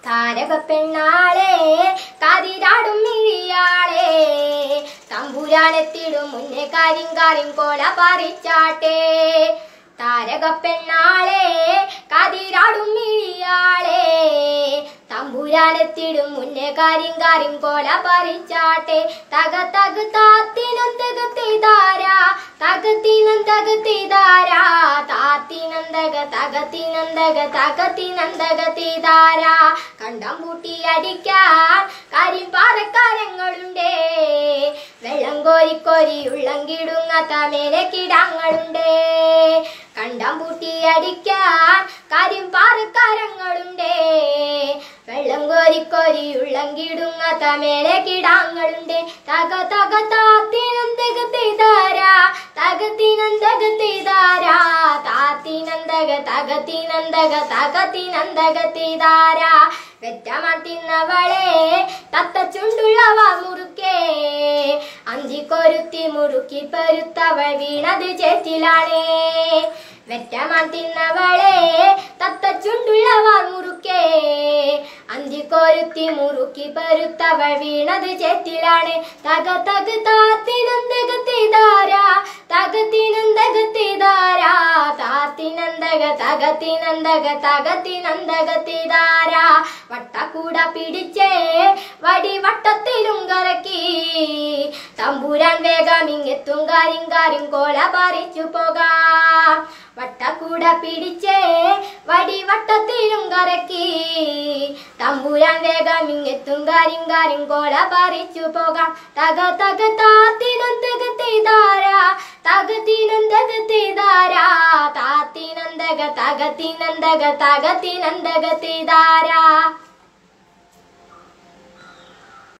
താരക പെണ്ണാളെ കതിരാടും മിഴിയാളെ തമ്പുരാനെത്തിടും മുന്നേ കരിങ്കാരിൻ കോല പറിച്ചാട്ടെ താരക പെണ്ണാളെ കതിരാടും മിഴിയാളെ തമ്പുരാനെത്തിടും മുന്നേ കരിങ്കാരിൻ കോല പറിച്ചാട്ടെ തക തക താത്തിനന്തകത്തിതാര തകത്തിനന്തകത്തിതാര താത്തിനന്തക തകത്തിനന്തക തകത്തിനന്തകത്തിതാര കണ്ടം പൂട്ടി അടിക്കാൻ കരിമ്പാറക്കാരങ്ങളുണ്ടേ വെള്ളം കോരി കോരി ഉള്ളങ്കിടുങ്ങ തമേലെ കിടാങ്ങളുണ്ടേ കണ്ടം പൂട്ടി അടിക്കാൻ കരിമ്പാറക്കാരങ്ങളുണ്ടേ വെള്ളം കോരി കോരി ഉള്ളങ്കിടുങ്ങ തമേലെ കിടാങ്ങളുണ്ടേ തക തക താത്തിനന്തകത്തിതാര തകത്തിനന്തകത്തിതാര താത്തിനന്തക തകത്തിനന്തക തകത്തിനന്തകത്തിതാര വെറ്റമാട്ടിന്നവളെ തത്ത ചുണ്ടുള്ളവ മുറുക്കേ അഞ്ചിക്കൊരുത്തി മുറുക്കി പരുത്തവൾ വീണത് ചേറ്റിലാണേ വെറ്റമാട്ടിന്നവളെ തത്ത ചുണ്ടുള്ളവ മുറുക്കേ അഞ്ചിക്കൊരുത്തി മുറുക്കി പരുത്തവൾ വീണത് ചേറ്റിലാണ് തക തക താത്തിനന്തകത്തിതാര തകത്തിനന്തകത്തിതാര താത്തിനന്തക തകത്തിനന്തക തകത്തിനന്തകത്തിതാര വട്ടക്കൂട പിടിച്ചേ വടി വട്ടത്തിലും കറക്കി തമ്പുരാൻ വേഗം ഇങ്ങെത്തും കാരിങ്കാരും കോല പറിച്ചു പോകാം വട്ടക്കൂട പിടിച്ചേ വടി വട്ടത്തിലും കറക്കി തമ്പുരാൻ വേഗം ഇങ്ങെത്തും കാരിങ്കാരും കോല പറിച്ചു പോകാം തക തക താത്തിനന്തകത്തിതാര തകത്തിനന്തകത്തിതാര താത്തിനന്തക തകത്തിനന്തക തകത്തിനന്തകത്തിതാര